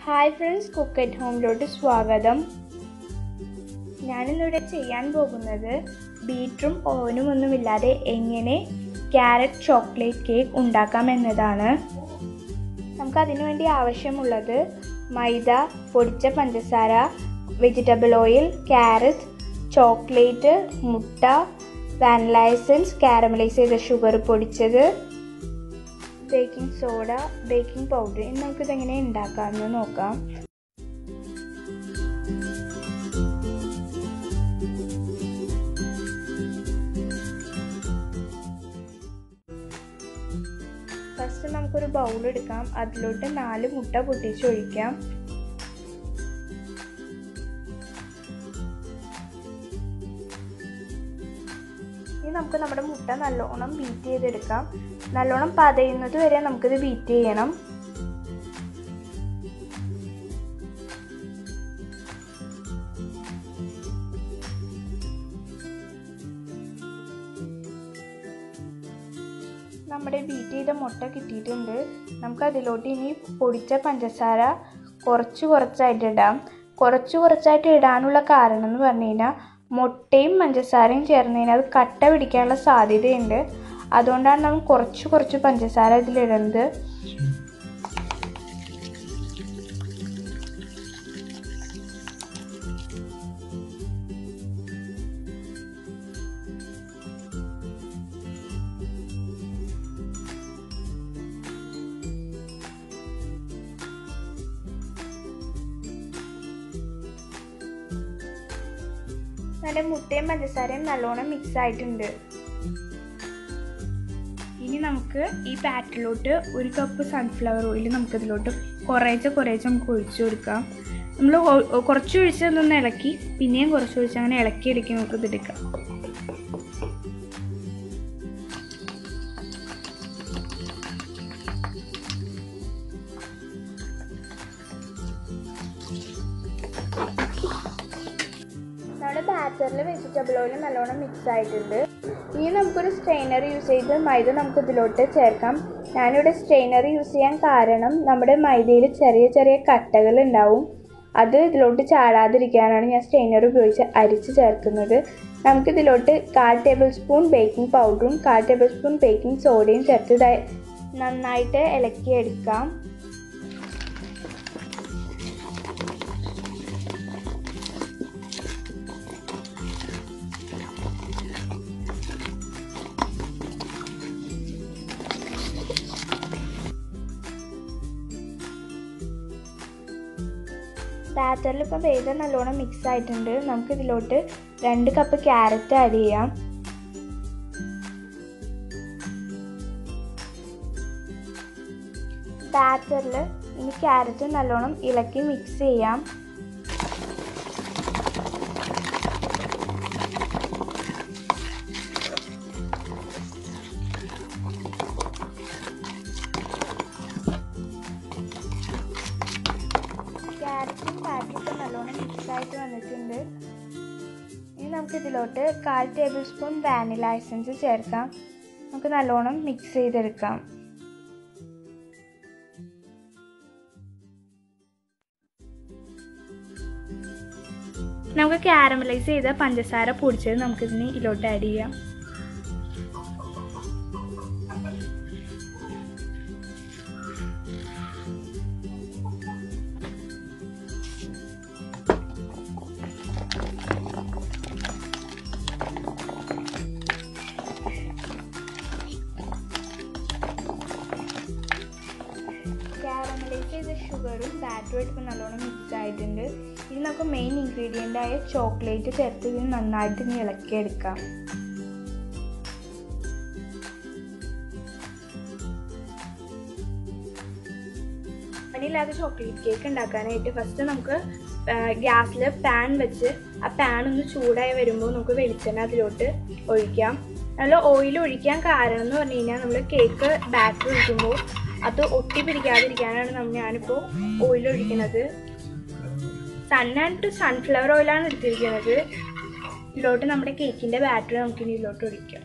hi friends cook at ഹോമിലോട്ട് സ്വാഗതം ഞാനിന്നിവിടെ ചെയ്യാൻ പോകുന്നത് ബീറ്ററും ഓവനും ഒന്നുമില്ലാതെ എങ്ങനെ ക്യാരറ്റ് ചോക്ലേറ്റ് കേക്ക് ഉണ്ടാക്കാം എന്നതാണ് നമുക്ക് അതിനു വേണ്ടി ആവശ്യമുള്ളത് മൈദ പൊടിച്ച പഞ്ചസാര വെജിറ്റബിൾ ഓയിൽ ക്യാരറ്റ് ചോക്ലേറ്റ് മുട്ട വാനില എസൻസ് കാരമലൈസ് ചെയ്ത ഷുഗർ പൊടിച്ചത് ബേക്കിംഗ് സോഡ ബേക്കിംഗ് പൗഡർ ഇനി നമുക്കിതെങ്ങനെ ഉണ്ടാക്കാമെന്ന് നോക്കാം ഫസ്റ്റ് നമുക്കൊരു ബൗൾ എടുക്കാം അതിലോട്ട് നാല് മുട്ട പൊട്ടിച്ചൊഴിക്കാം ഇനി നമുക്ക് നമ്മുടെ മുട്ട നല്ലോണം ബീറ്റ് ചെയ്തെടുക്കാം നല്ലോണം പതയുന്നത് വരെ നമുക്കിത് ബീറ്റ് ചെയ്യണം നമ്മുടെ ബീറ്റ് ചെയ്ത മുട്ട കിട്ടിയിട്ടുണ്ട് നമുക്ക് അതിലോട്ട് ഇനി പൊടിച്ച പഞ്ചസാര കുറച്ച് കുറച്ചായിട്ട് ഇടാം കുറച്ച് കുറച്ചായിട്ട് ഇടാനുള്ള കാരണം എന്ന് പറഞ്ഞു കഴിഞ്ഞാൽ മുട്ടയും പഞ്ചസാരയും ചേർന്ന് കഴിഞ്ഞാൽ അത് കട്ട പിടിക്കാനുള്ള സാധ്യതയുണ്ട് അതുകൊണ്ടാണ് നമ്മൾ കുറച്ച് കുറച്ച് പഞ്ചസാര ഇതിലിടുന്നത് നല്ല മുട്ടയും പഞ്ചസാരയും നല്ലോണം മിക്സ് ആയിട്ടുണ്ട് ഇനി നമുക്ക് ഈ പാറ്റിലോട്ട് ഒരു കപ്പ് സൺഫ്ലവർ ഓയിൽ നമുക്കിതിലോട്ട് കുറേശ്ശെ കുറേശ്ശെ നമുക്ക് ഒഴിച്ചു കൊടുക്കാം നമ്മൾ കുറച്ച് ഒഴിച്ച് ഒന്ന് ഇളക്കി പിന്നെയും കുറച്ച് ഒഴിച്ച് അങ്ങനെ ഇളക്കി ഇളക്കി നമുക്ക് ഇതെടുക്കാം നമ്മുടെ ബാറ്ററിൽ വെജിറ്റബിൾ ഓയിൽ നല്ലോണം മിക്സ് ആയിട്ടുണ്ട് ഇനി നമുക്കൊരു സ്ട്രെയിനർ യൂസ് ചെയ്ത് മൈദ നമുക്ക് ഇതിലോട്ട് ചേർക്കാം ഞാനിവിടെ സ്ട്രെയിനർ യൂസ് ചെയ്യാൻ കാരണം നമ്മുടെ മൈദയിൽ ചെറിയ ചെറിയ കട്ടകൾ ഉണ്ടാവും അത് ഇതിലോട്ട് ചാടാതിരിക്കാനാണ് ഞാൻ സ്ട്രെയിനർ ഉപയോഗിച്ച് അരിച്ച് ചേർക്കുന്നത് നമുക്കിതിലോട്ട് കാൽ ടേബിൾ സ്പൂൺ ബേക്കിംഗ് പൗഡറും കാൽ ടേബിൾ സ്പൂൺ ബേക്കിംഗ് സോഡയും ചേർത്ത് നന്നായിട്ട് ഇളക്കിയെടുക്കാം ബാറ്ററിൽ ഇപ്പോൾ വേഗം നല്ലോണം മിക്സ് ആയിട്ടുണ്ട് നമുക്ക് ഇതിലോട്ട് രണ്ട് കപ്പ് ക്യാരറ്റ് ആഡ് ചെയ്യാം ബാറ്ററിൽ ഇനി ക്യാരറ്റ് നല്ലോണം ഇളക്കി മിക്സ് ചെയ്യാം ക്യാരറ്റും പാറ്റൊക്കെ നല്ലോണം മിക്സ് ആയിട്ട് വന്നിട്ടുണ്ട് ഇനി നമുക്ക് ഇതിലോട്ട് കാൽ ടേബിൾ സ്പൂൺ വാനില എസൻസ് ചേർക്കാം നമുക്ക് നല്ലോണം മിക്സ് ചെയ്തെടുക്കാം നമുക്ക് കാരമലൈസ് ചെയ്ത പഞ്ചസാര പൊടിച്ചത് നമുക്കിതിന് ഇതിലോട്ട് ആഡ് ചെയ്യാം കാരമലൈസ് ചെയ്ത ഷുഗറും ബാറ്ററും ഇപ്പോൾ നല്ലോണം മിക്സ് ആയിട്ടുണ്ട് ഇനി നമുക്ക് മെയിൻ ഇൻഗ്രീഡിയൻ്റ് ആയ ചോക്ലേറ്റ് ചേർത്ത് ഇത് നന്നായിട്ട് ഇനി ഇളക്കിയെടുക്കാം പനിയില്ലാത്ത ചോക്ലേറ്റ് കേക്ക് ഉണ്ടാക്കാനായിട്ട് ഫസ്റ്റ് നമുക്ക് ഗ്യാസിൽ പാൻ വെച്ച് ആ പാൻ ഒന്ന് ചൂടായി വരുമ്പോൾ നമുക്ക് വെളിച്ചെണ്ണ അതിലോട്ട് ഒഴിക്കാം നല്ല ഓയിൽ ഒഴിക്കാൻ കാരണം എന്ന് പറഞ്ഞു കഴിഞ്ഞാൽ നമ്മൾ കേക്ക് ബാറ്റർ ഒഴിക്കുമ്പോൾ അത് ഒട്ടി പിടിക്കാതിരിക്കാനാണ് നമ്മൾ ഞാനിപ്പോൾ ഓയിൽ ഒഴിക്കുന്നത് സൺ ആൻഡ് സൺഫ്ലവർ ഓയിലാണ് എടുത്തിരിക്കുന്നത് ഇതിലോട്ട് നമ്മുടെ കേക്കിൻ്റെ ബാറ്റർ നമുക്കിനി ഇതിലോട്ട് ഒഴിക്കാം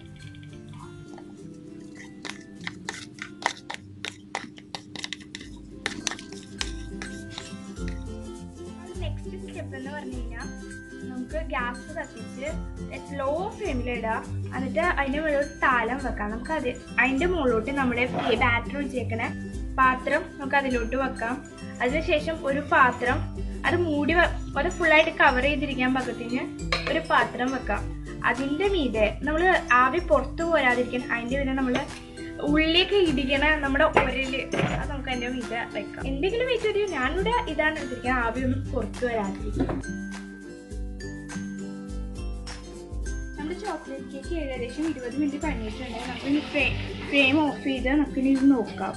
സ്റ്റെപ്പ് എന്ന് പറഞ്ഞു കഴിഞ്ഞാൽ നമുക്ക് ഗ്യാസ് കത്തിച്ച് സ്ലോ ഫ്ലെയിമിൽ ഇടുക എന്നിട്ട് അതിൻ്റെ മുകളിൽ ഒരു താലം വെക്കാം നമുക്ക് അത് അതിൻ്റെ മുകളിലോട്ട് നമ്മുടെ ബാറ്റർ ഒഴിച്ചേക്കണ പാത്രം നമുക്ക് അതിലോട്ട് വെക്കാം അതിനുശേഷം ഒരു പാത്രം അത് മൂടി വെ- അത് ഫുള്ളായിട്ട് കവർ ചെയ്തിരിക്കാൻ പാകത്തിന് ഒരു പാത്രം വെക്കാം അതിൻ്റെ മീതെ നമ്മൾ ആവി പുറത്തു പോരാതിരിക്കാൻ അതിൻ്റെ മീതെ നമ്മൾ ഉള്ളിയൊക്കെ ഇടിക്കണ നമ്മുടെ ഉരല് അത് നമുക്ക് അതിൻ്റെ മീതെ വെക്കാം എന്തെങ്കിലും വെയിറ്റ് ഒരു ഞാനിവിടെ ഇതാണ് എടുത്തിരിക്കുന്നത് ആവി ഒന്നും പുറത്തു വരാതിരിക്കും നമ്മുടെ ചോക്ലേറ്റ് കേക്ക് ഏകദേശം ഇരുപത് മിനിറ്റ് കഴിഞ്ഞിട്ടുണ്ട് നമുക്ക് ഫ്രെയിം ഓഫ് ചെയ്ത് നമുക്ക് ഇനി ഇത് നോക്കാം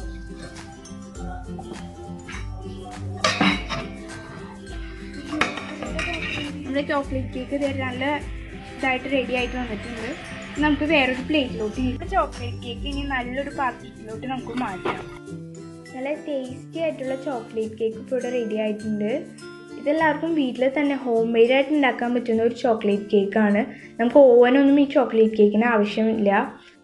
നമ്മുടെ ചോക്ലേറ്റ് കേക്ക് ഇത് നല്ല ഇതായിട്ട് റെഡി ആയിട്ട് വന്നിട്ടുണ്ട് നമുക്ക് വേറൊരു പ്ലേറ്റിലോട്ട് ഇനി ചോക്ലേറ്റ് കേക്ക് ഇനി നല്ലൊരു പാത്രത്തിലോട്ട് നമുക്ക് മാറ്റാം നല്ല ടേസ്റ്റി ആയിട്ടുള്ള ചോക്ലേറ്റ് കേക്ക് ഇപ്പോൾ ഇവിടെ റെഡി ആയിട്ടുണ്ട് ഇതെല്ലാവർക്കും വീട്ടിൽ തന്നെ ഹോം മെയ്ഡ് ആയിട്ട് ഉണ്ടാക്കാൻ പറ്റുന്ന ഒരു ചോക്ലേറ്റ് കേക്കാണ് നമുക്ക് ഓവനൊന്നും ഈ ചോക്ലേറ്റ് കേക്കിന് ആവശ്യമില്ല